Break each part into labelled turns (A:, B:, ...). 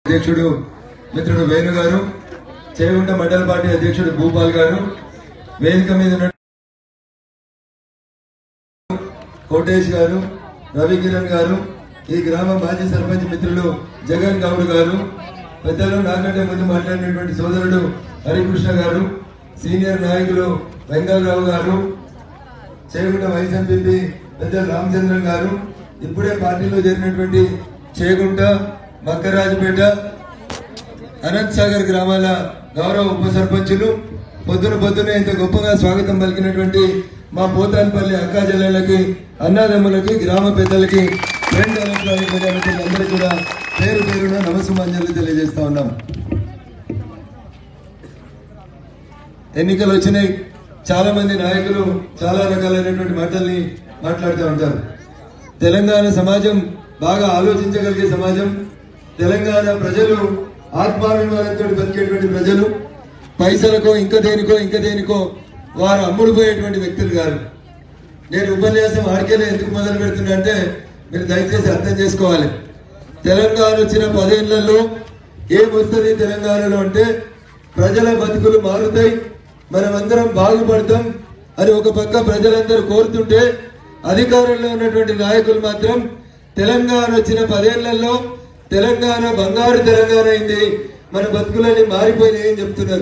A: అధ్యక్షుడు మిత్రుడు వేణు గారు చేగుంట మండల పార్టీ అధ్యక్షుడు భూపాల్ గారు వేదిక మీద ఉన్న కోటేష్ గారు రవి కిరణ్ గారు ఈ గ్రామ మాజీ సర్పంచ్ మిత్రులు జగన్ గౌడ్ గారు పెద్దలు నాకంటే ముందు మాట్లాడినటువంటి సోదరుడు హరికృష్ణ గారు సీనియర్ నాయకులు వెంగళరావు గారు చేగుంట వైస్ ఎంపీ పెద్దలు రామచంద్రన్ గారు ఇప్పుడే పార్టీలో చేరినటువంటి చేగుంట మక్కరాజుపేట అనంత్ సాగర్ గ్రామాల గౌరవ ఉప సర్పంచులు పొద్దున పొద్దున ఇంత గొప్పగా స్వాగతం పలికినటువంటి మా పోతాన్పల్లి అక్కా జిల్లాలకి అన్నాదమ్ములకి గ్రామ పెద్దలకి ఫ్రెండ్ ఎలక్ట్రానిక్ మీడియా మిత్రులందరికీ కూడా పేరు పేరున నమస్సుమాంజలు తెలియజేస్తా ఉన్నాం ఎన్నికలు వచ్చినాయి చాలా మంది నాయకులు చాలా రకాలైనటువంటి మాటల్ని మాట్లాడుతూ ఉంటారు తెలంగాణ సమాజం బాగా ఆలోచించగలిగే సమాజం తెలంగాణ ప్రజలు ఆత్మాభిమానంతో బతికేటువంటి ప్రజలు పైసలకో ఇంకా దేనికో ఇంకా దేనికో వారు అమ్ముడుపోయేటువంటి వ్యక్తులు కాదు నేను ఉపన్యాసం ఆడికెళ్ళి ఎందుకు మొదలు పెడుతున్నా అంటే మీరు దయచేసి అర్థం చేసుకోవాలి తెలంగాణ వచ్చిన పదేళ్లలో ఏమొస్తుంది తెలంగాణలో అంటే ప్రజల బతుకులు మారుతాయి మనమందరం బాగుపడతాం అని ఒక పక్క ప్రజలందరూ కోరుతుంటే అధికారంలో ఉన్నటువంటి నాయకులు మాత్రం తెలంగాణ వచ్చిన పదేళ్లలో తెలంగాణ బంగారు తెలంగాణ అయింది మన బతుకులన్నీ మారిపోయినాయి అని చెప్తున్నారు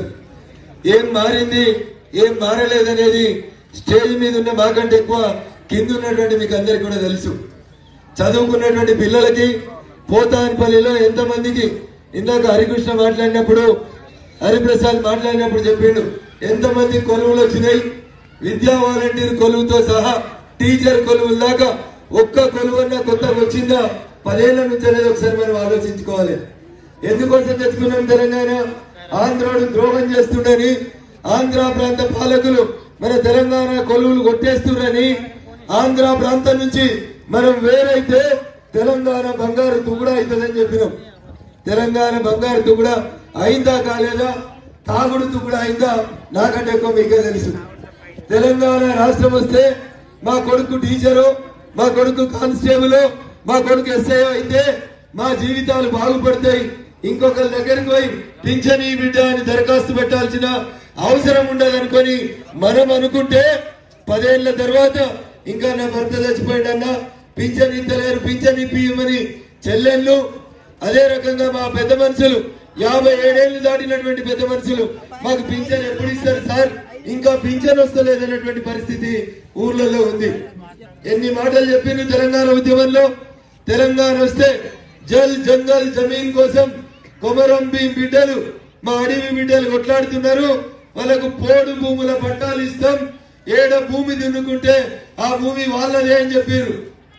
A: ఏం మారింది ఏం మారలేదనేది స్టేజ్ మీద ఉన్న మాకంటే ఎక్కువ కింద ఉన్నటువంటి మీకు అందరికి కూడా తెలుసు చదువుకున్నటువంటి పిల్లలకి పోతాన్పల్లిలో ఎంతమందికి ఇందాక హరికృష్ణ మాట్లాడినప్పుడు హరిప్రసాద్ మాట్లాడినప్పుడు చెప్పిండు ఎంతమంది కొలువులు వచ్చినాయి విద్యా వాలంటీర్ కొలువుతో సహా టీచర్ కొలువుల దాకా ఒక్క కొలువన్నా కొత్తగా వచ్చిందా పదేళ్ల నుంచి అనేది ఒకసారి మనం ఆలోచించుకోవాలి ఎందుకోసం తెచ్చుకున్నాం తెలంగాణ ఆంధ్రోడు ద్రోహం చేస్తుండని ఆంధ్ర ప్రాంత పాలకులు మన తెలంగాణ కొలువులు కొట్టేస్తున్నారని ఆంధ్ర ప్రాంతం నుంచి మనం వేరైతే తెలంగాణ బంగారు తుగుడా అవుతుందని చెప్పినాం తెలంగాణ బంగారు తుగుడా అయిందా కాలేదా తాగుడు తుగుడా అయిందా నాకంటే ఎక్కువ మీకే తెలుసు తెలంగాణ రాష్ట్రం వస్తే మా కొడుకు టీచరు మా కొడుకు కానిస్టేబుల్ మా కొడుకు ఎస్ఐ అయితే మా జీవితాలు బాగుపడతాయి ఇంకొకరి దగ్గరికి పోయి పింఛని బిడ్డ అని దరఖాస్తు పెట్టాల్సిన అవసరం ఉండదు అనుకొని మనం అనుకుంటే పదేళ్ల తర్వాత ఇంకా నా భర్త చచ్చిపోయిందన్నా పింఛన్ ఇద్దలేరు పింఛన్ ఇప్పియమని చెల్లెళ్ళు అదే రకంగా మా పెద్ద మనుషులు యాభై ఏడేళ్లు దాటినటువంటి పెద్ద మనుషులు మాకు పింఛన్ ఎప్పుడు ఇస్తారు సార్ ఇంకా పింఛన్ వస్తలేదన్నటువంటి పరిస్థితి ఊర్లలో ఉంది ఎన్ని మాటలు చెప్పిండ్రు తెలంగాణ ఉద్యమంలో తెలంగాణ వస్తే జల్ జంగల్ జమీన్ కోసం కొమరం భీం బిడ్డలు మా అడవి బిడ్డలు కొట్లాడుతున్నారు వాళ్ళకు పోడు భూముల పట్టాలు ఇస్తాం ఏడ భూమి దున్నుకుంటే ఆ భూమి వాళ్ళదే అని చెప్పారు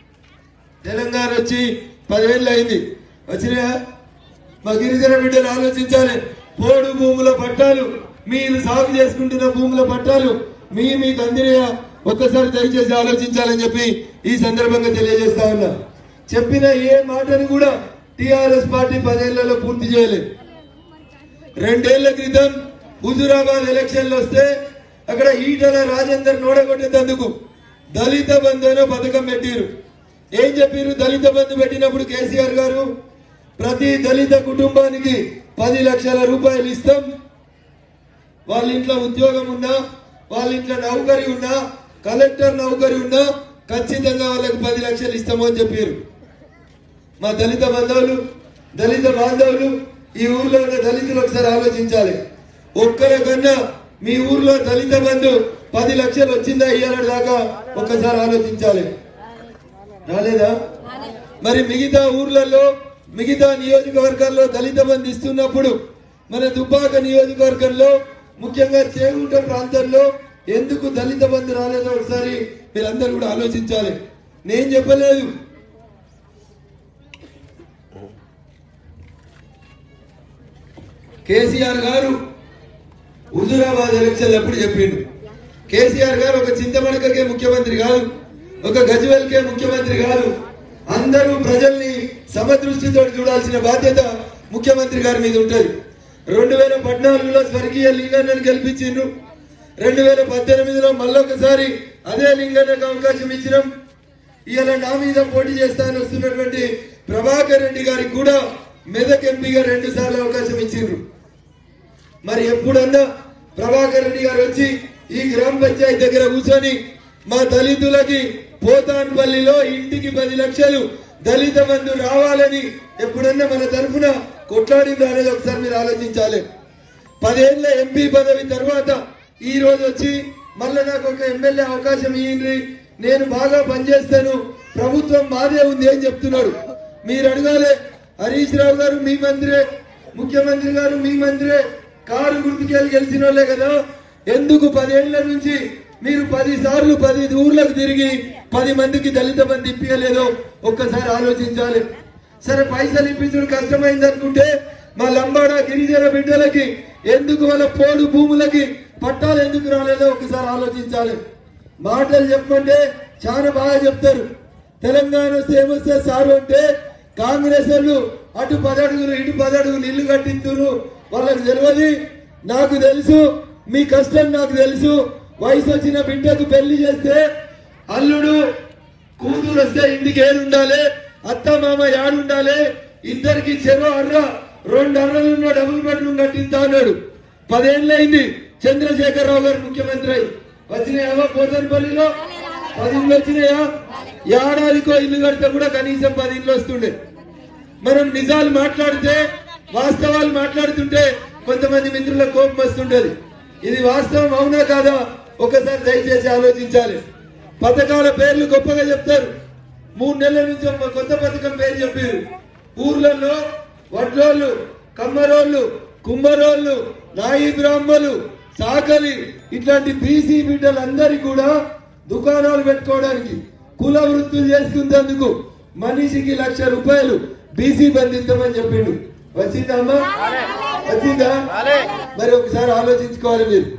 A: తెలంగాణ వచ్చి పదేళ్ళు అయింది వచ్చినాయా మా గిరిజన బిడ్డలు ఆలోచించాలి పోడు భూముల పట్టాలు మీరు సాగు చేసుకుంటున్న భూముల పట్టాలు మీ మీకు అందినయా ఒక్కసారి దయచేసి ఆలోచించాలని చెప్పి ఈ సందర్భంగా తెలియజేస్తా ఉన్నా చెప్పిన ఏ మాటను కూడా టిఆర్ఎస్ పార్టీ పదేళ్లలో పూర్తి చేయలేదు రెండేళ్ల క్రితం హుజురాబాద్ ఎలక్షన్లు వస్తే అక్కడ ఈటల రాజేందర్ నోడగొట్టేందుకు దళిత బంధు అనే పథకం పెట్టిరు ఏం చెప్పారు దళిత బంధు పెట్టినప్పుడు కేసీఆర్ గారు ప్రతి దళిత కుటుంబానికి పది లక్షల రూపాయలు ఇస్తాం వాళ్ళ ఇంట్లో ఉద్యోగం ఉన్నా వాళ్ళ ఇంట్లో నౌకరి ఉన్నా కలెక్టర్ నౌకరి ఉన్నా ఖచ్చితంగా వాళ్ళకి పది లక్షలు ఇస్తాము అని చెప్పారు మా దళిత బంధువులు దళిత బాంధవులు ఈ ఊర్లో ఉన్న దళితులు ఒకసారి ఆలోచించాలి ఒక్కరికన్నా మీ ఊర్లో దళిత బంధు పది లక్షలు వచ్చిందా ఇయ్యాల దాకా ఒక్కసారి ఆలోచించాలి రాలేదా మరి మిగతా ఊర్లలో మిగతా నియోజకవర్గాల్లో దళిత బంధు ఇస్తున్నప్పుడు మన దుబ్బాక నియోజకవర్గంలో ముఖ్యంగా చేగుంట ప్రాంతంలో ఎందుకు దళిత బంధు రాలేదో ఒకసారి మీరందరూ కూడా ఆలోచించాలి నేను చెప్పలేదు కేసీఆర్ గారు హుజురాబాద్ ఎలక్షన్లు ఎప్పుడు చెప్పిండు కేసీఆర్ గారు ఒక చింతమడకకే ముఖ్యమంత్రి కాదు ఒక గజ్వెల్కే ముఖ్యమంత్రి కాదు అందరూ ప్రజల్ని సమదృష్టితో చూడాల్సిన బాధ్యత ముఖ్యమంత్రి గారి మీద ఉంటది రెండు వేల పద్నాలుగులో స్వర్గీయ లింగన్నను గెలిపించిండ్రు రెండు వేల పద్దెనిమిదిలో మళ్ళొకసారి అదే లింగన్నకు అవకాశం ఇచ్చినాం ఇవాళ నా మీద పోటీ చేస్తానని వస్తున్నటువంటి ప్రభాకర్ రెడ్డి గారికి కూడా మెదక్ ఎంపీగా రెండు సార్లు అవకాశం ఇచ్చిండ్రు మరి ఎప్పుడన్నా ప్రభాకర్ రెడ్డి గారు వచ్చి ఈ గ్రామ పంచాయతీ దగ్గర కూర్చొని మా దళితులకి పోతాన్పల్లిలో ఇంటికి పది లక్షలు దళిత బంధు రావాలని ఎప్పుడన్నా మన తరఫున కొట్లాడింది అనేది ఒకసారి మీరు ఆలోచించాలి పదేళ్ల ఎంపీ పదవి తర్వాత ఈ రోజు వచ్చి మళ్ళీ నాకు ఒక ఎమ్మెల్యే అవకాశం ఇయ్యండి నేను బాగా పనిచేస్తాను ప్రభుత్వం మాదే ఉంది అని చెప్తున్నాడు మీరు అడగాలి హరీష్ రావు గారు మీ మంత్రే ముఖ్యమంత్రి గారు మీ మంత్రే కారు గుర్తుకెళ్ళి గెలిచిన వాళ్ళే కదా ఎందుకు పదేళ్ల నుంచి మీరు పది సార్లు పది ఊర్లకు తిరిగి పది మందికి దళిత బంధు ఇప్పించలేదో ఒక్కసారి ఆలోచించాలి సరే పైసలు ఇప్పించడం కష్టమైంది అనుకుంటే మా లంబాడ గిరిజన బిడ్డలకి ఎందుకు వాళ్ళ పోడు భూములకి పట్టాలు ఎందుకు రాలేదో ఒకసారి ఆలోచించాలి మాటలు చెప్పంటే చాలా బాగా చెప్తారు తెలంగాణ వస్తే ఏమొస్తే సారు అంటే కాంగ్రెస్ వాళ్ళు అటు పదడుగులు ఇటు పదడుగులు ఇల్లు కట్టించురు వాళ్ళకి తెలియదు నాకు తెలుసు మీ కష్టం నాకు తెలుసు వయసు వచ్చిన బిడ్డకు పెళ్లి చేస్తే అల్లుడు కూతురు వస్తే ఇంటికి ఏడు ఉండాలి అత్త మామ యాడు ఉండాలి ఇద్దరికి చెరో అర్ర రెండు అర్రలు ఉన్న డబుల్ బెడ్రూమ్ కట్టిందా అన్నాడు పదేళ్ళైంది చంద్రశేఖరరావు గారు ముఖ్యమంత్రి అయి వచ్చినాయా పోతనపల్లిలో పది ఇళ్ళు వచ్చినాయా ఏడాదికో ఇల్లు కడితే కూడా కనీసం పది ఇళ్ళు వస్తుండే మనం నిజాలు మాట్లాడితే వాస్తవాలు మాట్లాడుతుంటే కొంతమంది మిత్రుల కోపం వస్తుంటది ఇది వాస్తవం అవునా కాదా ఒకసారి దయచేసి ఆలోచించాలి పథకాల పేర్లు గొప్పగా చెప్తారు మూడు నెలల నుంచి ఒక కొత్త పథకం పేరు చెప్పారు ఊర్లలో వడ్లోళ్ళు కమ్మరోళ్ళు కుమ్మరోళ్ళు నాయి బ్రాహ్మలు సాకలి ఇట్లాంటి బీసీ బిడ్డలందరికీ కూడా దుకాణాలు పెట్టుకోవడానికి కుల వృత్తులు చేసుకునేందుకు మనిషికి లక్ష రూపాయలు బీసీ బంధించమని చెప్పిండు వచ్చిందా అమ్మా వచ్చిందా మరి ఒకసారి ఆలోచించుకోవాలి మీరు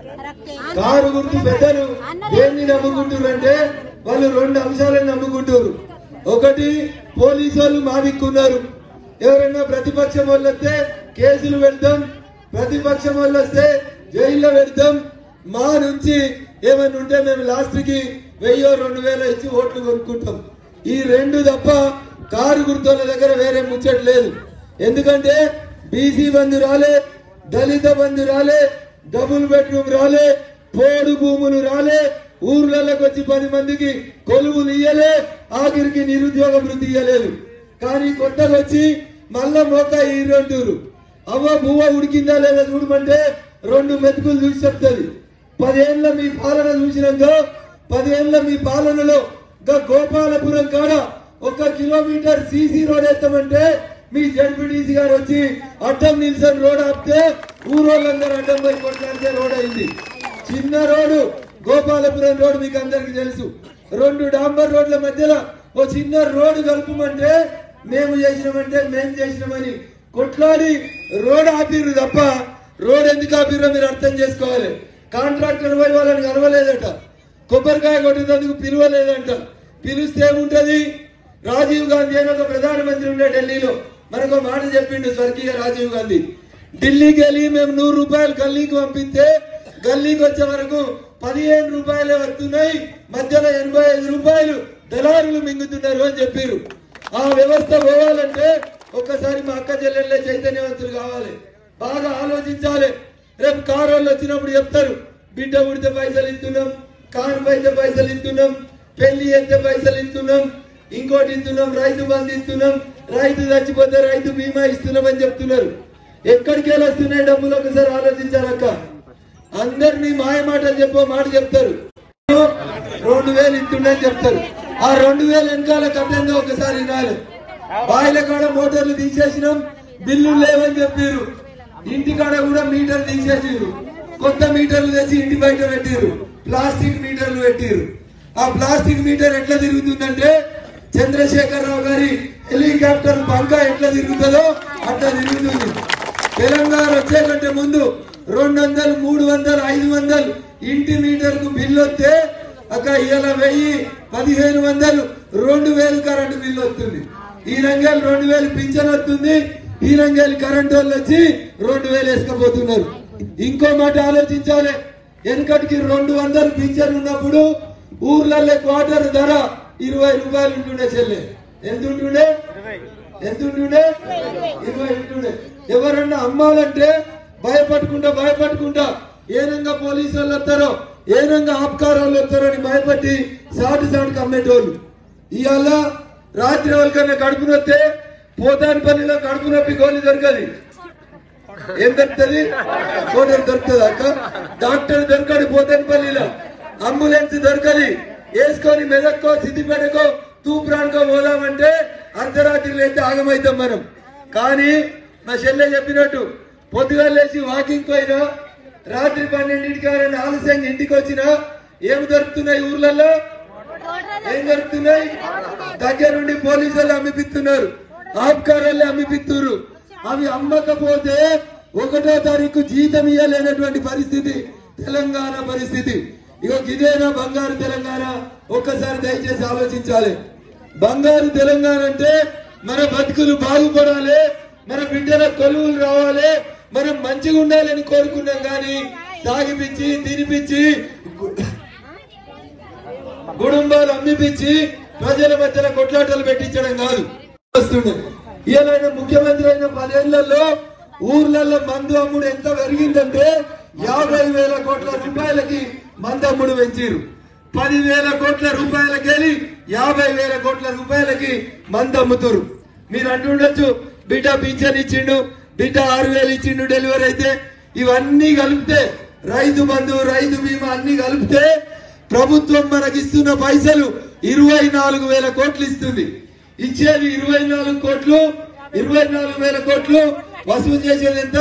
A: కారు గుర్తు పెద్దలు దేన్ని నమ్ముకుంటారు అంటే వాళ్ళు రెండు అంశాలను నమ్ముకుంటారు ఒకటి పోలీసు వాళ్ళు మా దిక్కున్నారు ఎవరైనా ప్రతిపక్షం వాళ్ళు వస్తే కేసులు పెడతాం ప్రతిపక్షం వాళ్ళు వస్తే జైల్లో పెడతాం మా నుంచి ఏమైనా ఉంటే మేము లాస్ట్ కి వెయ్యో రెండు వేల ఇచ్చి ఓట్లు కొనుక్కుంటాం ఈ రెండు తప్ప కారు గుర్తుల దగ్గర వేరే ముచ్చట లేదు ఎందుకంటే బీసీ బంధు రాలే దళిత బంధు రాలే డబుల్ బెడ్రూమ్ రాలే పోడు భూములు రాలే ఊర్లలోకి వచ్చి పది మందికి కొలువులు ఇయ్యలే ఆఖరికి నిరుద్యోగ వృద్ధి ఇయ్యలేదు కానీ కొత్తగా వచ్చి మళ్ళా మోక ఈ రెండూరు అవ్వ బువ్వ ఉడికిందా లేదా చూడమంటే రెండు మెతుకులు చూసి చెప్తుంది పదేళ్ల మీ పాలన చూసినాక పదేళ్ల మీ పాలనలో గా గోపాలపురం కాడ ఒక కిలోమీటర్ సీసీ రోడ్ వేస్తామంటే మీ జడ్పీటీసీ గారు వచ్చి అడ్డం నిల్సన్ రోడ్ ఆపితే ఊరోళ్ళందరూ అడ్డం పోయి కొట్లాడితే రోడ్ అయింది చిన్న రోడ్డు గోపాలపురం రోడ్ మీకు అందరికి తెలుసు రెండు డాంబర్ రోడ్ల మధ్యలో ఓ చిన్న రోడ్డు కలుపుమంటే మేము చేసినామంటే మేము చేసినామని కొట్లాడి రోడ్ ఆపిర్రు తప్ప రోడ్ ఎందుకు ఆపిర్రో మీరు అర్థం చేసుకోవాలి కాంట్రాక్టర్ పోయి వాళ్ళని కలవలేదట కొబ్బరికాయ కొట్టేందుకు పిలవలేదంట పిలిస్తే ఏముంటది రాజీవ్ గాంధీ అని ఒక ప్రధానమంత్రి ఉండే ఢిల్లీలో మనకు ఒక మాట చెప్పిండు స్వర్గీయ రాజీవ్ గాంధీ ఢిల్లీకి వెళ్ళి మేము నూరు రూపాయలు గల్లీకి పంపిస్తే గల్లీకి వచ్చే వరకు పదిహేను రూపాయలే వస్తున్నాయి మధ్యలో ఎనభై ఐదు రూపాయలు దళారులు మింగుతున్నారు అని చెప్పారు ఆ వ్యవస్థ పోవాలంటే ఒక్కసారి మా అక్క చెల్లెళ్ళే చైతన్యవంతులు కావాలి బాగా ఆలోచించాలి రేపు కారు వాళ్ళు వచ్చినప్పుడు చెప్తారు బిడ్డ ఉడితే పైసలు ఇస్తున్నాం కారు పైతే పైసలు ఇస్తున్నాం పెళ్లి అయితే పైసలు ఇస్తున్నాం ఇంకోటి ఇస్తున్నాం రైతు బంధు ఇస్తున్నాం రైతు చచ్చిపోతే రైతు బీమా ఇస్తున్నాం అని చెప్తున్నారు ఎక్కడికి వెళ్ళి వస్తున్నాయి డబ్బులు ఒకసారి ఆలోచించాలక్క అందరినీ మాయ మాటలు చెప్పో మాట చెప్తారు రెండు వేలు ఇస్తుండని చెప్తారు ఆ రెండు వేలు వెనకాల కట్టంగా ఒకసారి వినాలి బాయిల కాడ మోటార్లు తీసేసినాం బిల్లులు లేవని చెప్పారు ఇంటి కాడ కూడా మీటర్ తీసేసిరు కొత్త మీటర్లు తెచ్చి ఇంటి బయట పెట్టిరు ప్లాస్టిక్ మీటర్లు పెట్టిరు ఆ ప్లాస్టిక్ మీటర్ ఎట్లా తిరుగుతుందంటే చంద్రశేఖరరావు గారి హెలికాప్టర్ బంక ఎట్లా తిరుగుతుందో అట్లా తిరుగుతుంది తెలంగాణ వచ్చే కంటే ముందు రెండు వందలు మూడు వందలు ఐదు వందలు ఇంటి మీటర్ కు బిల్లు వస్తే అక్క ఇవాళ వెయ్యి పదిహేను వందలు రెండు వేలు కరెంటు బిల్లు వస్తుంది ఈ రంగాలు రెండు వేలు పింఛన్ వస్తుంది ఈ రంగాలు కరెంటు వాళ్ళు వచ్చి రెండు వేలు వేసుకపోతున్నారు ఇంకో మాట ఆలోచించాలి వెనకటికి రెండు వందలు పింఛన్ ఉన్నప్పుడు ఊర్లలో క్వార్టర్ ధర ఇరవై రూపాయలు ఉంటుండే చెల్లె ఎంత ఉంటుండే ఎంత ఉంటుండే ఇరవై ఉంటుండే ఎవరన్నా అమ్మాలంటే భయపడుకుంటా భయపడుకుంటా ఏనంగా పోలీసు వాళ్ళు వస్తారో ఏనంగా ఆప్కార వాళ్ళు వస్తారో అని భయపడి సాటి సాటికి అమ్మేటోళ్ళు ఇవాళ రాత్రి వాళ్ళకన్నా కడుపు నొత్తే పోతాని పనిలో కడుపు నొప్పి గోలి దొరకది ఏం దొరుకుతుంది కోటర్ దొరుకుతుంది అక్క డాక్టర్ దొరకడు పోతాని పల్లిలో అంబులెన్స్ దొరకది వేసుకొని మెదక్కో సిద్దిపేటకో తూప్రాన్కో పోదామంటే అర్ధరాత్రి అయితే ఆగమైతాం మనం కానీ మా చెల్లె చెప్పినట్టు పొద్దుగా లేచి వాకింగ్ పోయినా రాత్రి పన్నెండింటికి ఎవరైనా ఆలస్యంగా ఇంటికి వచ్చినా ఏం దొరుకుతున్నాయి ఊర్లలో ఏం జరుగుతున్నాయి దగ్గరుండి పోలీసులు అమ్మిపిస్తున్నారు ఆబ్కారాలు అమ్మిపిస్తున్నారు అవి అమ్మకపోతే ఒకటో తారీఖు జీతం ఇవ్వలేనటువంటి పరిస్థితి తెలంగాణ పరిస్థితి ఇగో ఇదేనా బంగారు తెలంగాణ ఒక్కసారి దయచేసి ఆలోచించాలి బంగారు తెలంగాణ అంటే మన బతుకులు బాగుపడాలి మన బిడ్డల కొలువులు రావాలి మనం మంచిగా ఉండాలని కోరుకున్నాం కానీ తాగిపించి తినిపించి కుటుంబాలు అమ్మిపించి ప్రజల మధ్యన కొట్లాటలు పెట్టించడం కాదు వస్తుండే ఈయన ముఖ్యమంత్రి అయిన పదేళ్లలో ఊర్లలో మందు అమ్ముడు ఎంత పెరిగిందంటే యాభై వేల కోట్ల రూపాయలకి మందు అమ్ముడు పెంచిరు పదివేల కోట్ల రూపాయలకెళ్ళి యాభై వేల కోట్ల రూపాయలకి మందు అమ్ముతురు మీరు అంటుండొచ్చు బిడ్డ పింఛన్ ఇచ్చిండు బిడ్డ ఆరు వేలు ఇచ్చిండు డెలివరీ అయితే ఇవన్నీ కలిపితే రైతు బంధు రైతు బీమా అన్ని కలిపితే ప్రభుత్వం మనకిస్తున్న పైసలు ఇరవై నాలుగు వేల కోట్లు ఇస్తుంది ఇచ్చేది ఇరవై నాలుగు కోట్లు ఇరవై నాలుగు వేల కోట్లు వసూలు చేసేది ఎంత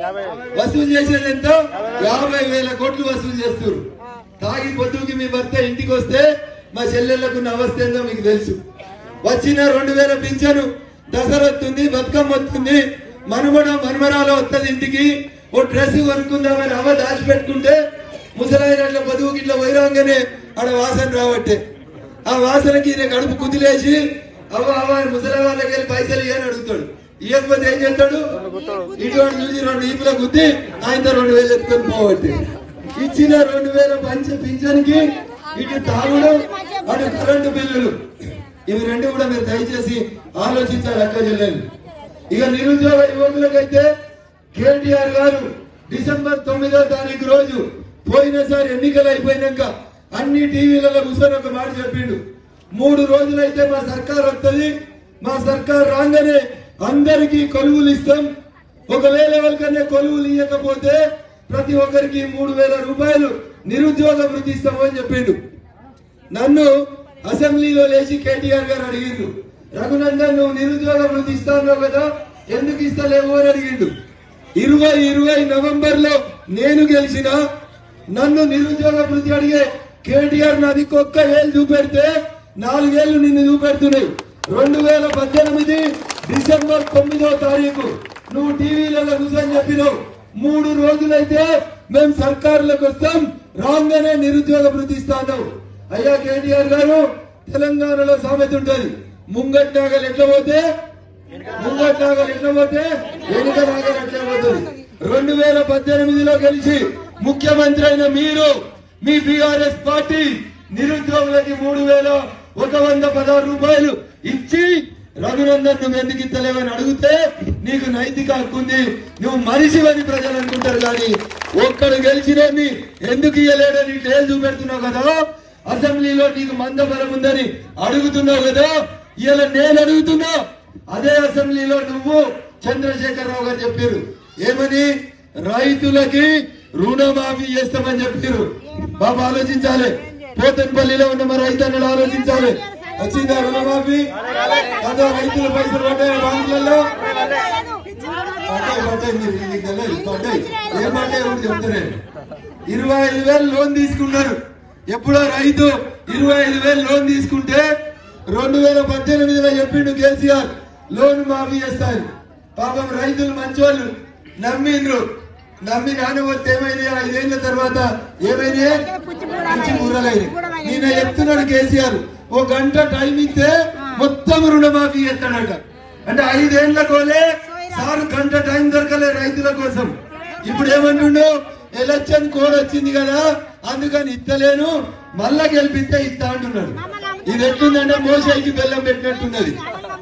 A: వసూలు చేసేది ఎంత యాభై వేల కోట్లు వసూలు చేస్తారు తాగి పొద్దుకి మీ భర్త ఇంటికి వస్తే మా చెల్లెళ్లకు ఉన్న అవస్థ ఏందో మీకు తెలుసు వచ్చిన రెండు వేల పింఛను దసరా వస్తుంది బతుకమ్మ వస్తుంది మనుమడ మనుమరాలు వస్తుంది ఇంటికి ఓ డ్రెస్ కొనుక్కుందామని అవ దాచిపెట్టుకుంటే ముసలాయన బతుకు ఇట్లా వైరాంగానే ఆడ వాసన రావట్టే ఆ వాసనకి ఈయన కడుపు కుదిలేసి అవ్వ అవ్వ అని ముసలి వాళ్ళకి వెళ్ళి పైసలు ఇయ్యని అడుగుతాడు ఇవ్వకపోతే ఏం చేస్తాడు ఇటువంటి చూసి రెండు ఈపుల గుద్ది ఆయనతో రెండు వేలు ఎత్తుకొని పోవట్టి ఇచ్చిన రెండు వేల పంచ పింఛన్కి ఇటు తాగుడు అటు కరెంటు బిల్లులు ఇవి రెండు కూడా మీరు దయచేసి ఆలోచించాలి అక్క చెల్లెలు ఇక నిరుద్యోగ యువకులకైతే కేటీఆర్ గారు డిసెంబర్ తొమ్మిదో తారీఖు రోజు పోయినసారి ఎన్నికలు అయిపోయినాక అన్ని టీవీలలో కూర్చొని ఒక మాట చెప్పిండు మూడు రోజులైతే మా సర్కార్ వస్తుంది మా సర్కార్ రాగానే అందరికీ కొలువులు ఇస్తాం ఒకవేళ ఎవరికన్నా కొలువులు ఇవ్వకపోతే ప్రతి ఒక్కరికి మూడు వేల రూపాయలు నిరుద్యోగ వృత్తి ఇస్తామని చెప్పిండు నన్ను అసెంబ్లీలో లేచి కేటీఆర్ గారు అడిగిండు రఘునందన్ నువ్వు నిరుద్యోగ వృత్తి ఇస్తాను కదా ఎందుకు ఇస్తలేవు అని అడిగిండు ఇరవై ఇరవై నవంబర్ లో నేను గెలిచిన నన్ను నిరుద్యోగ వృత్తి అడిగే కేటీఆర్ నాది ఒక్క ఏళ్ళు చూపెడితే నాలుగేళ్లు నిన్ను చూపెడుతున్నాయి రెండు వేల పద్దెనిమిది డిసెంబర్ తొమ్మిదో తారీఖు నువ్వు టీవీలలో కూర్చొని చెప్పినావు మూడు రోజులైతే మేము సర్కారులకు వస్తాం రాగానే నిరుద్యోగ వృత్తి ఇస్తాను అయ్యా కేటీఆర్ గారు తెలంగాణలో సామెత ఉంటది ముంగట్ నాగలు ఎట్లా పోతే ముంగట్ నాగలు ఎట్లా పోతే వెనుక నాగలు ఎట్లా పోతుంది రెండు వేల పద్దెనిమిదిలో గెలిచి ముఖ్యమంత్రి అయిన మీరు మీ బీఆర్ఎస్ పార్టీ నిరుద్యోగులకి మూడు వేల ఒక వంద పదహారు రూపాయలు ఇచ్చి రఘునందన్ నువ్వు ఎందుకు ఇస్తలేవని అడిగితే నీకు నైతిక హక్కు ఉంది నువ్వు మనిషివని ప్రజలు అనుకుంటారు కానీ ఒక్కడు గెలిచినని ఎందుకు ఇయ్యలేడని టేలు చూపెడుతున్నావు కదా అసెంబ్లీలో నీకు మంద బలం ఉందని అడుగుతున్నావు కదా ఇలా నేను అడుగుతున్నా అదే అసెంబ్లీలో నువ్వు చంద్రశేఖరరావు గారు చెప్పారు ఏమని రైతులకి రుణమాఫీ చేస్తామని చెప్పారు బాబు ఆలోచించాలి పోతన్పల్లిలో ఉన్న మా రైతన్నలు ఆలోచించాలి వచ్చిందా రుణమాఫీ కదా రైతుల పైసలు పడ్డాయి బ్యాంకులలో పడ్డాయి పడ్డాయి మీరు మీకు తెలియదు పడ్డాయి ఏం పడ్డాయి కూడా చెప్తారే ఇరవై ఐదు వేలు లోన్ తీసుకున్నారు ఎప్పుడో రైతు ఇరవై ఐదు వేలు లోన్ తీసుకుంటే రెండు వేల పద్దెనిమిదిలో చెప్పిండు కేసీఆర్ లోన్ మాఫీ చేస్తాను పాపం రైతులు మంచోళ్ళు నమ్మిండ్రు నమ్మి నానవస్తే ఏమైంది ఐదేళ్ల తర్వాత ఏమైంది పిచ్చి కూరలైంది నేను చెప్తున్నాడు కేసీఆర్ ఓ గంట టైం ఇస్తే మొత్తం రుణమాఫీ చేస్తాడట అంటే ఐదేళ్ల కోలే సార్ గంట టైం దొరకలే రైతుల కోసం ఇప్పుడు ఏమంటుండు ఎలక్షన్ కోడ్ వచ్చింది కదా అందుకని ఇస్తలేను మళ్ళా గెలిపిస్తే ఇస్తా అంటున్నాడు ఇది ఎట్లుందంటే మోసాయికి బెల్లం పెట్టినట్టున్నది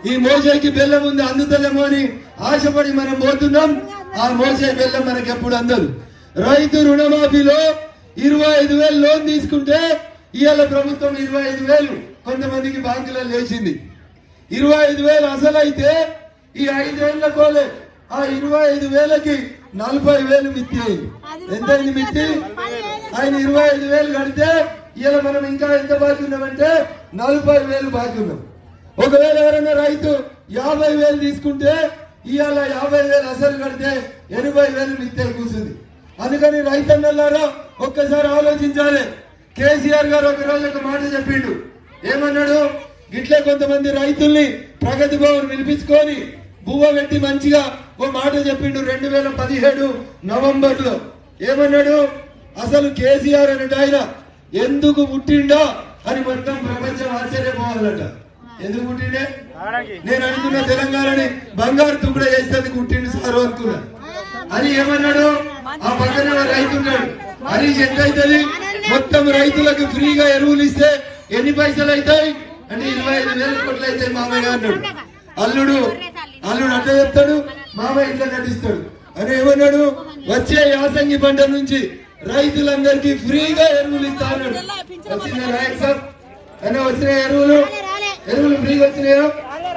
A: ఈ మోసేకి బెల్లం ఉంది అందుతలేమో అని ఆశపడి మనం పోతున్నాం ఆ మోసే బెల్లం మనకి ఎప్పుడు అందదు రైతు రుణమాఫీలో ఇరవై ఐదు వేలు లోన్ తీసుకుంటే ఇవాళ ప్రభుత్వం ఇరవై ఐదు వేలు కొంతమందికి బ్యాంకులలో లేచింది ఇరవై ఐదు వేలు అసలు అయితే ఈ ఐదేళ్ల కోలే ఆ ఇరవై ఐదు వేలకి నలభై వేలు మిత్తి అయింది ఎంత అయింది మిత్తి ఆయన ఇరవై ఐదు వేలు కడితే ఇలా మనం ఇంకా ఎంత బాకీ ఉన్నామంటే నలభై వేలు బాకీ ఉన్నాం ఒకవేళ ఎవరైనా రైతు యాభై వేలు తీసుకుంటే ఇవాళ యాభై వేలు అసలు కడితే ఎనభై వేలు మిత్తే కూర్చుంది అందుకని రైతన్నలారా ఒక్కసారి ఆలోచించాలి కేసీఆర్ గారు ఒక రోజు ఒక మాట చెప్పిండు ఏమన్నాడు గిట్లే కొంతమంది రైతుల్ని ప్రగతి భవన్ పిలిపించుకొని బువ్వ పెట్టి మంచిగా ఓ మాట చెప్పిండు రెండు వేల పదిహేడు నవంబర్ లో ఏమన్నాడు అసలు కేసీఆర్ అనేట ఆయన ఎందుకు పుట్టిండో అని మొత్తం ప్రపంచం ఆశ్చర్యపోవాలట ఎందుకు పుట్టిండే నేను అనుకున్న తెలంగాణని బంగారు తుక్కుడ చేసేందుకు పుట్టిండు సార్ అనుకున్నా అని ఏమన్నాడు ఆ పక్కన ఒక రైతు ఉన్నాడు హరీష్ ఎంత అవుతుంది మొత్తం రైతులకు ఫ్రీగా ఎరువులు ఇస్తే ఎన్ని పైసలు అవుతాయి అంటే ఇరవై ఐదు వేల కోట్లు అవుతాయి మామయ్య అన్నాడు అల్లుడు అల్లుడు అట్లా చెప్తాడు మామయ్య ఇట్లా నటిస్తాడు అని ఏమన్నాడు వచ్చే యాసంగి పంట నుంచి రైతులందరికీ ఫ్రీగా ఎరువులు ఇస్తా అన్నాడు వచ్చిందా నాయక్ సార్ అన్న వచ్చిన ఎరువులు ఎరువులు ఫ్రీగా వచ్చినాయా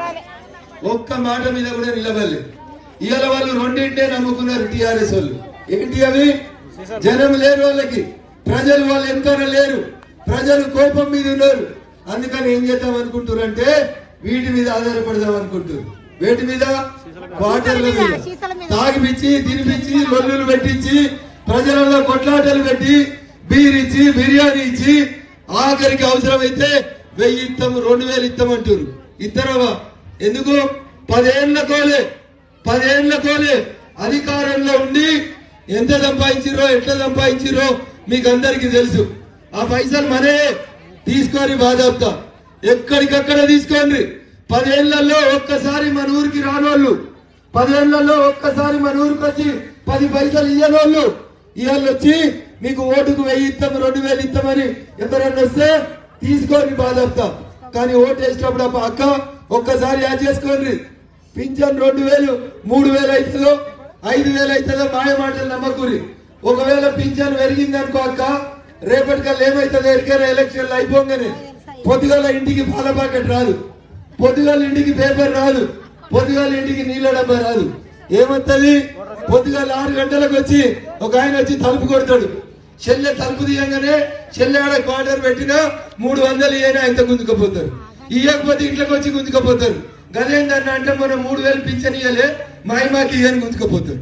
A: ఒక్క మాట మీద కూడా నిలబడలేదు ఇవాళ వాళ్ళు రెండింటే నమ్ముకున్నారు టిఆర్ఎస్ వాళ్ళు ఏంటి అవి జనం లేరు వాళ్ళకి ప్రజలు వాళ్ళు ఎంతన లేరు ప్రజలు కోపం మీద ఉన్నారు అందుకని ఏం చేద్దాం అనుకుంటారంటే వీటి మీద ఆధారపడదాం అనుకుంటారు వేటి మీద వాటర్ల మీద తాగిపిచ్చి తినిపించి లొల్లులు పెట్టించి ప్రజలలో కొట్లాటలు పెట్టి బీరిచ్చి బిర్యానీ ఇచ్చి ఆఖరికి అవసరమైతే వెయ్యి ఇస్తాము రెండు వేలు ఇస్తామంటారు ఇద్దరవా ఎందుకు పదేళ్ల కోలే పదేళ్ల కోలే అధికారంలో ఉండి ఎంత సంపాదించిరో ఎట్లా సంపాదించిరో మీకు అందరికీ తెలుసు ఆ పైసలు మనే తీసుకొని బాధపడతా ఎక్కడికక్కడ తీసుకోండి పదేళ్లలో ఒక్కసారి మన ఊరికి రానోళ్ళు పదేళ్లలో ఒక్కసారి మన ఊరికి వచ్చి పది పైసలు ఇయ్యనోళ్ళు ఇవాళ వచ్చి మీకు ఓటుకు వెయ్యి ఇస్తాం రెండు వేలు ఇస్తామని ఎవరన్నా వస్తే తీసుకొని బాధపడతాం కానీ ఓటు వేసినప్పుడు ఆ అక్క ఒక్కసారి యాడ్ చేసుకోండి పింఛన్ రెండు వేలు మూడు వేలు అవుతుందో ఐదు వేలు అవుతుందో మాయ మాటలు నమ్మకూరి ఒకవేళ పింఛన్ పెరిగింది అనుకో అక్క రేపటికల్లా ఏమవుతుందో ఎరికైనా ఎలక్షన్లు అయిపోగానే పొద్దుగాల ఇంటికి పాల ప్యాకెట్ రాదు పొద్దుగాల ఇంటికి పేపర్ రాదు పొద్దుగాల ఇంటికి నీళ్ళ డబ్బా రాదు ఏమవుతుంది పొద్దుగాల ఆరు గంటలకు వచ్చి ఒక ఆయన వచ్చి తలుపు కొడతాడు చెల్లె తలుపు తీయంగానే చెల్లె ఆడ క్వార్టర్ పెట్టినా మూడు వందలు ఇయ్యనా ఇంత గుంజుకపోతారు ఇయ్యకపోతే ఇంట్లోకి వచ్చి గుంజుకపోతారు గదేందన్న అంటే మనం మూడు వేలు పింఛన్ ఇయ్యలే మా మాకి ఇయ్యని గుంజుకపోతారు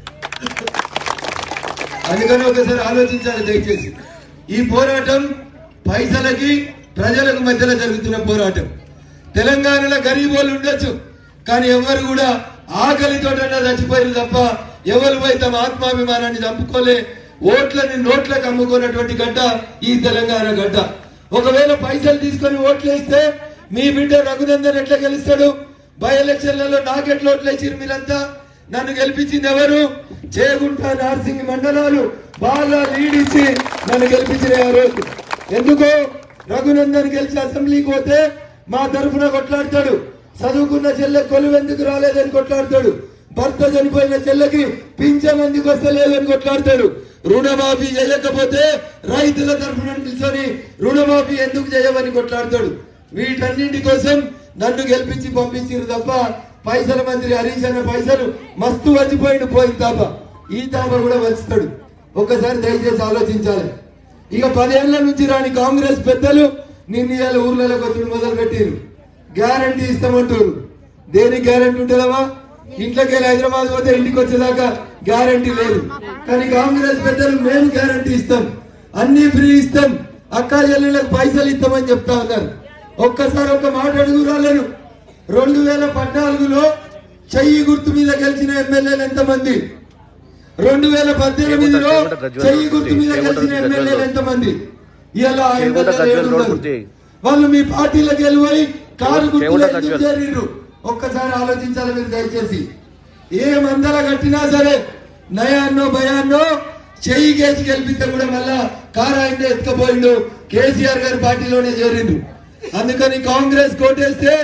A: అందుకని ఒకసారి ఆలోచించాలి దయచేసి ఈ పోరాటం పైసలకి ప్రజలకు మధ్యలో జరుగుతున్న పోరాటం తెలంగాణలో గరీబ్ వాళ్ళు ఉండొచ్చు కానీ ఎవరు కూడా ఆకలితోటన్నా చచ్చిపోయారు తప్ప ఎవరు పోయి తమ ఆత్మాభిమానాన్ని చంపుకోలే ఓట్లని నోట్లకు అమ్ముకున్నటువంటి గడ్డ ఈ తెలంగాణ గడ్డ ఒకవేళ పైసలు తీసుకొని ఓట్లు వేస్తే మీ బిడ్డ రఘునందన్ ఎట్లా గెలుస్తాడు బై ఎలక్షన్లలో నాకెట్లా ఓట్లు వేసిరు మీరంతా నన్ను గెలిపించింది ఎవరు చేగుంట నార్సింగ్ మండలాలు బాగా లీడ్ ఇచ్చి నన్ను గెలిపించిన ఆ రోజు ఎందుకు రఘునందన్ గెలిచి అసెంబ్లీకి పోతే మా తరఫున కొట్లాడతాడు చదువుకున్న చెల్లె కొలువు ఎందుకు రాలేదని కొట్లాడతాడు భర్త చనిపోయిన చెల్లెకి పింఛన్ ఎందుకు వస్తలేదని కొట్లాడతాడు రుణమాఫీ చేయకపోతే రైతుల తరఫున నిల్చొని రుణమాఫీ ఎందుకు చేయమని కొట్లాడతాడు వీటన్నింటి కోసం నన్ను గెలిపించి పంపించారు తప్ప పైసల మంత్రి హరీష్ అన్న పైసలు మస్తు వచ్చిపోయిండు పోయిన తాప ఈ తాప కూడా వచ్చుతాడు ఒక్కసారి దయచేసి ఆలోచించాలి ఇక పదేళ్ల నుంచి రాని కాంగ్రెస్ పెద్దలు నిన్న ఇవాళ ఊర్లలోకి వచ్చి మొదలు పెట్టారు గ్యారంటీ ఇస్తామంటారు దేనికి గ్యారంటీ ఉంటుందమ్మా ఇంట్లోకి వెళ్ళి హైదరాబాద్ పోతే ఇంటికి వచ్చేదాకా గ్యారంటీ లేదు కానీ కాంగ్రెస్ పెద్దలు మేము గ్యారంటీ ఇస్తాం అన్ని ఫ్రీ ఇస్తాం అక్క చెల్లెళ్ళకి పైసలు ఇస్తామని చెప్తా ఉన్నారు ఒక్కసారి ఒక మాట అడుగు రాలేను రెండు వేల పద్నాలుగులో చెయ్యి గుర్తు మీద గెలిచిన ఎమ్మెల్యేలు ఎంతమంది రెండు వేల పద్దెనిమిదిలో చెయ్యి గుర్తు మీద గెలిచిన ఎమ్మెల్యేలు ఎంతమంది ఇలా ఆ ఎమ్మెల్యేలు ఏడున్నారు. వాళ్ళు మీ పార్టీలకు వెళ్ళిపోయి కారు గుర్తులు ఎందుకు చేరిండ్రు ఒక్కసారి ఆలోచించాలి మీరు దయచేసి ఏ మందల కట్టినా సరే నయాన్నో భయాన్నో చెయ్యి కేసి గెలిపిస్తే కూడా మళ్ళా కారు ఆయన ఎత్తుకపోయిండు కేసీఆర్ గారి పార్టీలోనే చేరిండు అందుకని కాంగ్రెస్ కోటేస్తే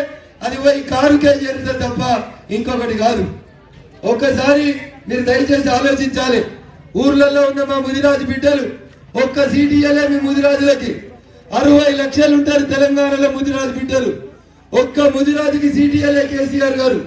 A: అది పోయి కారుకే చేరితే తప్ప ఇంకొకటి కాదు ఒక్కసారి మీరు దయచేసి ఆలోచించాలి ఊర్లలో ఉన్న మా ముదిరాజు బిడ్డలు ఒక్క సీటు ఇయ్యలే మీ ముదిరాజులకి అరవై లక్షలు ఉంటారు తెలంగాణలో ముదిరాజు బిడ్డలు ఒక్క ముదిరాజుకి సీటు ఇయ్యలే కేసీఆర్ గారు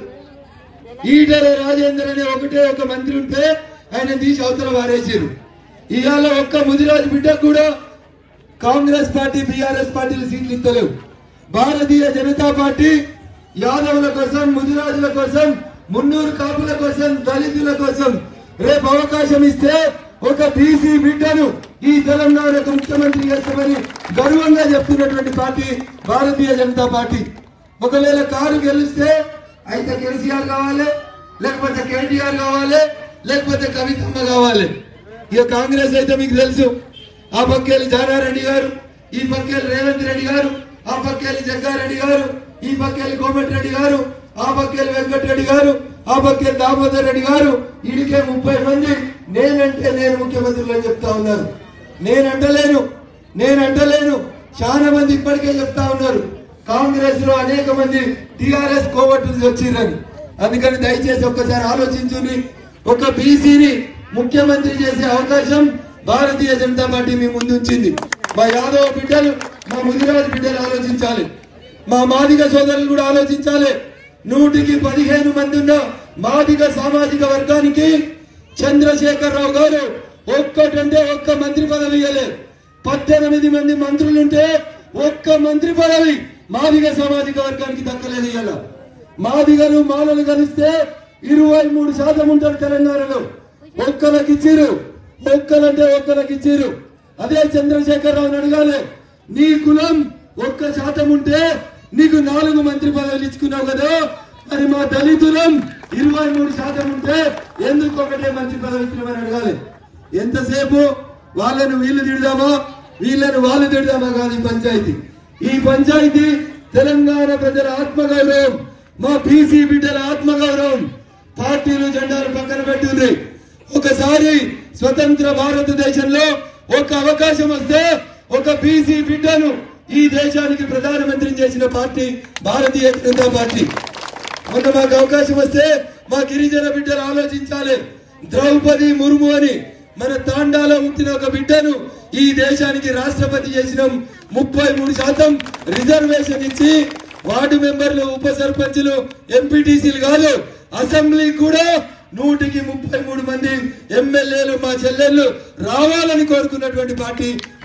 A: ఈటల రాజేందర్ అనే ఒకటే ఒక మంత్రి ఉంటే ఆయన తీసి అవతల వారేసారు ఇవాళ ఒక్క ముదిరాజు బిడ్డకు కూడా కాంగ్రెస్ పార్టీ బీఆర్ఎస్ పార్టీలు సీట్లు ఇస్తలేవు భారతీయ జనతా పార్టీ యాదవుల కోసం ముదిరాజుల కోసం మున్నూరు కాపుల కోసం దళితుల కోసం రేపు అవకాశం ఇస్తే ఒక బీసీ బిడ్డను ఈ తెలంగాణకు ముఖ్యమంత్రి చేస్తామని గర్వంగా చెప్తున్నటువంటి పార్టీ భారతీయ జనతా పార్టీ ఒకవేళ కారు గెలిస్తే అయితే కేసీఆర్ కావాలి లేకపోతే కేటీఆర్ కావాలి లేకపోతే కవితమ్మ కావాలి ఇక కాంగ్రెస్ అయితే మీకు తెలుసు ఆ పక్కేళ్ళు జానారెడ్డి గారు ఈ పక్కేళ్ళు రేవంత్ రెడ్డి గారు ఆ పక్కేళ్ళు జగ్గారెడ్డి గారు ఈ పక్కేళ్ళు కోమటిరెడ్డి గారు ఆ పక్కేళ్ళు వెంకటరెడ్డి గారు ఆ పక్కేళ్ళు దామోదర్ రెడ్డి గారు వీడికే ముప్పై మంది నేనంటే నేను ముఖ్యమంత్రులు అని చెప్తా ఉన్నారు నేనంటలేను నేనంటలేను చాలా మంది ఇప్పటికే చెప్తా ఉన్నారు కాంగ్రెస్ లో అనేక మంది టిఆర్ఎస్ కోవట్లు వచ్చిర్రని అందుకని దయచేసి ఒక్కసారి ఆలోచించుని ఒక బీసీని ముఖ్యమంత్రి చేసే అవకాశం భారతీయ జనతా పార్టీ మీ ముందు ఉంచింది మా యాదవ బిడ్డలు మా ముదిరాజు బిడ్డలు ఆలోచించాలి మా మాదిగ సోదరులు కూడా ఆలోచించాలి నూటికి పదిహేను మంది ఉన్న మాదిగ సామాజిక వర్గానికి చంద్రశేఖర్ రావు గారు ఒక్కటంటే ఒక్క మంత్రి పదవి ఇవ్వలే పద్దెనిమిది మంది మంత్రులుంటే ఒక్క మంత్రి పదవి మాదిగ సామాజిక వర్గానికి దక్కలేదు ఇవాళ మాదిగలు మాలలు కలిస్తే ఇరవై మూడు శాతం ఉంటారు తెలంగాణలో ఒక్కలకి ఇచ్చిరు ఒక్కలంటే ఒక్కలకి ఇచ్చిరు అదే చంద్రశేఖర్ రావుని అడగాలి నీ కులం ఒక్క శాతం ఉంటే నీకు నాలుగు మంత్రి పదవులు ఇచ్చుకున్నావు కదా మరి మా దళితులం ఇరవై మూడు శాతం ఉంటే ఎందుకు ఒకటే మంత్రి పదవి ఇచ్చినామని అడగాలి ఎంతసేపు వాళ్ళను వీళ్ళు తిడదామా వీళ్ళను వాళ్ళు తిడదామా కాదు ఈ పంచాయతీ ఈ పంచాయతీ తెలంగాణ ప్రజల ఆత్మగౌరవం మా బీసీ బిడ్డల ఆత్మగౌరవం పార్టీలు జెండాలు పక్కన పెట్టుంది ఒకసారి స్వతంత్ర భారతదేశంలో ఒక అవకాశం వస్తే ఒక బీసీ బిడ్డను ఈ దేశానికి ప్రధానమంత్రి చేసిన పార్టీ భారతీయ జనతా పార్టీ మొన్న మాకు అవకాశం వస్తే మా గిరిజన బిడ్డలు ఆలోచించాలి ద్రౌపది ముర్ము అని మన తాండాలో పుట్టిన ఒక బిడ్డను ఈ దేశానికి రాష్ట్రపతి చేసినాం ముప్పై మూడు శాతం రిజర్వేషన్ ఇచ్చి వార్డు మెంబర్లు ఉప సర్పంచులు ఎంపీటీసీలు కాదు అసెంబ్లీ కూడా నూటికి ముప్పై మూడు మంది ఎమ్మెల్యేలు మా చెల్లెళ్ళు రావాలని కోరుకున్నటువంటి పార్టీ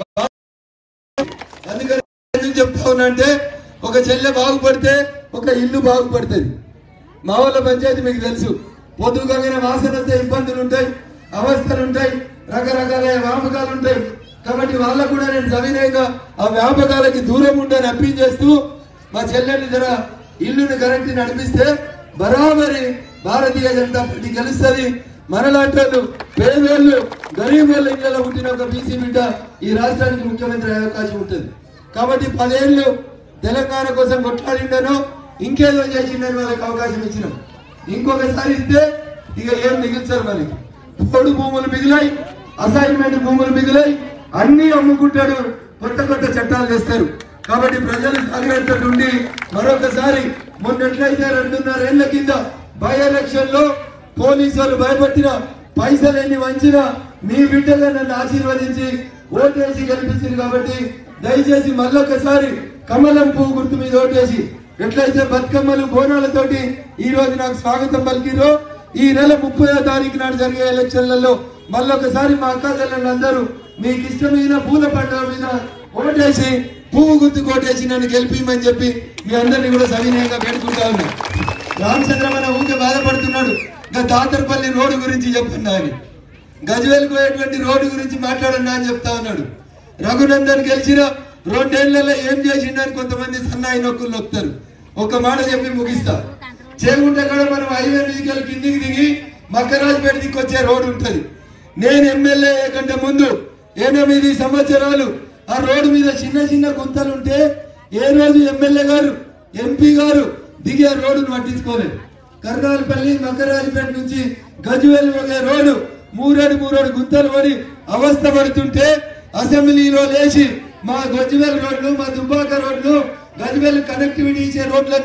A: అందుకని ఎందుకు చెప్తా ఉన్నా అంటే ఒక చెల్లె బాగుపడితే ఒక ఇల్లు బాగుపడుతుంది మా వాళ్ళ పంచాయతీ మీకు తెలుసు పొద్దుగానే వాసన వస్తే ఇబ్బందులు ఉంటాయి అవస్థలు ఉంటాయి రకరకాల వ్యాపకాలు ఉంటాయి కాబట్టి వాళ్ళకు కూడా నేను సవినయంగా ఆ వ్యాపకాలకి దూరం ఉండని అప్పీల్ చేస్తూ మా చెల్లెని జర ఇల్లుని కరెక్ట్ నడిపిస్తే బరాబరి భారతీయ జనతా పార్టీ గెలుస్తుంది మనలాంటి వాళ్ళు పేదోళ్ళు గరీబ్ వాళ్ళ ఇళ్లలో పుట్టిన ఒక బీసీ బిడ్డ ఈ రాష్ట్రానికి ముఖ్యమంత్రి అయ్యే అవకాశం ఉంటుంది కాబట్టి పదేళ్ళు తెలంగాణ కోసం కొట్లాడిండను ఇంకేదో చేసిండని వాళ్ళకి అవకాశం ఇచ్చినాం ఇంకొకసారి ఇస్తే ఇక ఏం మిగిల్చారు మనకి పొడు భూములు మిగిలాయి అసైన్మెంట్ భూములు మిగిలాయి అన్ని అమ్ముకుంటాడు కొత్త కొత్త చట్టాలు తెస్తారు కాబట్టి ప్రజలు జాగ్రత్త ఉండి మరొకసారి మొన్నట్లయితే రెండున్నర ఏళ్ల కింద బై ఎలక్షన్ లో పోలీసులు భయపట్టిన పైసలు ఎన్ని వంచినా మీ బిడ్డగా నన్ను ఆశీర్వదించి ఓటేసి గెలిపించింది కాబట్టి దయచేసి మళ్ళొకసారి కమలం పువ్వు గుర్తు మీద ఓటేసి ఎట్లయితే బతుకమ్మలు బోనాలతోటి ఈ రోజు నాకు స్వాగతం పలికిరో ఈ నెల ముప్పై తారీఖు నాడు జరిగే ఎలక్షన్లలో మళ్ళొకసారి మా అక్క అందరూ మీకు ఇష్టమైన పూల పండుగ మీద ఓటేసి పువ్వు గుర్తు కొట్టేసి నన్ను గెలిపిమని చెప్పి మీ అందరినీ కూడా సవినయంగా పెట్టుకుంటా ఉన్నా రామచంద్రమణ ఊరికే బాధపడుతున్నాడు ఇంకా దాతరపల్లి రోడ్డు గురించి చెప్పండి అని గజ్వేల్కి పోయేటువంటి రోడ్డు గురించి మాట్లాడన్నా అని చెప్తా ఉన్నాడు రఘునందన్ గెలిచిన రెండేళ్లలో ఏం చేసిండని కొంతమంది సన్నాయి నొక్కులు నొక్కుతారు ఒక మాట చెప్పి ముగిస్తా చేకుంటే కూడా మనం హైవే మీదకి వెళ్ళి కిందికి దిగి మక్కరాజుపేట దిక్కు వచ్చే రోడ్డు ఉంటది నేను ఎమ్మెల్యే కంటే ముందు ఎనిమిది సంవత్సరాలు ఆ రోడ్డు మీద చిన్న చిన్న గుంతలు ఉంటే ఏ రోజు ఎమ్మెల్యే గారు ఎంపీ గారు దిగి ఆ రోడ్డును పట్టించుకోలేదు కర్నాలపల్లి మకరాజపేట నుంచి గజ్వేల్ పోయే రోడ్డు మూరేడు మూరేడు గుంతలు పడి అవస్థ పడుతుంటే అసెంబ్లీలో లేచి మా గజ్వేల్ రోడ్లు మా దుబ్బాక రోడ్లు గజ్వేల్ కనెక్టివిటీ ఇచ్చే రోడ్లన్నీ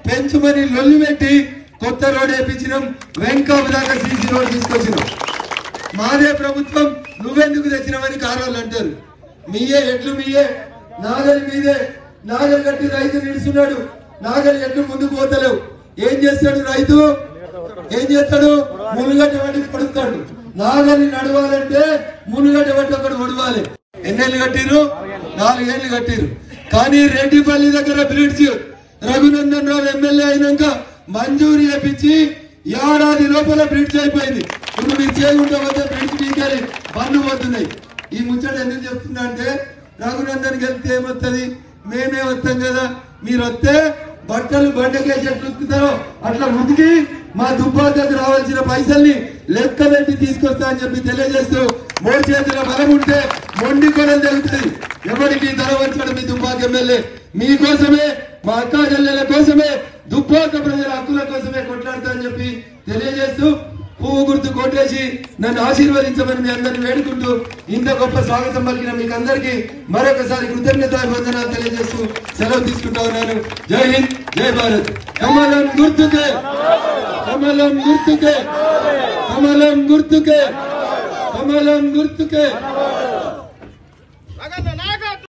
A: పెంచుమని లొల్లి పెట్టి కొత్త రోడ్ వేయించినాం వెంకప్ దాకా సీసీ రోడ్ తీసుకొచ్చినాం మాదే ప్రభుత్వం నువ్వెందుకు తెచ్చినావని కారోళ్ళు అంటారు మీయే ఎట్లు మీయే నాగలి మీదే నాగలి కట్టి రైతు నిలుస్తున్నాడు నాగలి ఎట్లు ముందుకు పోతలేవు ఏం చేస్తాడు రైతు ఏం చేస్తాడు మునుగడ్డ పట్టి పడుతాడు నాగలి నడవాలంటే మునుగడ్డ పట్టి ఒకటి ఒడవాలి ఎన్నేళ్ళు కట్టిరు నాలుగేళ్లు కట్టిరు కానీ రెడ్డిపల్లి దగ్గర బ్రిడ్జ్ రఘునందన్ రావు ఎమ్మెల్యే అయినాక మంజూరు చేపించి ఏడాది లోపల బ్రిడ్జ్ అయిపోయింది ఇప్పుడు మీరు చేయకుండా పోతే బ్రిడ్జ్ మీకెళ్ళి బండ్లు పోతున్నాయి ఈ ముచ్చట ఎందుకు చెప్తున్నా అంటే రఘునందన్ గెలిస్తే ఏమొస్తుంది మేమే వస్తాం కదా మీరు వస్తే బట్టలు బండకేసి ఎట్లా ఉతుకుతారో అట్లా ఉతికి మా దుబ్బాకకు రావాల్సిన పైసల్ని లెక్క పెట్టి తీసుకొస్తా అని చెప్పి తెలియజేస్తూ మూడు చేతుల బలం ఉంటే మొండి కొనలు తెలుగుతుంది ఎవరికి ధర వచ్చాడు మీ దుబ్బాక ఎమ్మెల్యే మీకోసమే మా అక్క చెల్లెల కోసమే దుబ్బాక ప్రజల హక్కుల కోసమే కొట్లాడతా అని చెప్పి తెలియజేస్తూ పువ్వు గుర్తు కొట్టేసి నన్ను ఆశీర్వదించమని మీ అందరిని వేడుకుంటూ ఇంత గొప్ప స్వాగతం పలికిన మీకు అందరికీ మరొకసారి కృతజ్ఞత వందనాలు తెలియజేస్తూ సెలవు తీసుకుంటా ఉన్నాను జై హింద్ జై భారత్ కమలం గుర్తుకే కమలం గుర్తుకే కమలం గుర్తుకే కమలం గుర్తుకే
B: నాగన్న నాగ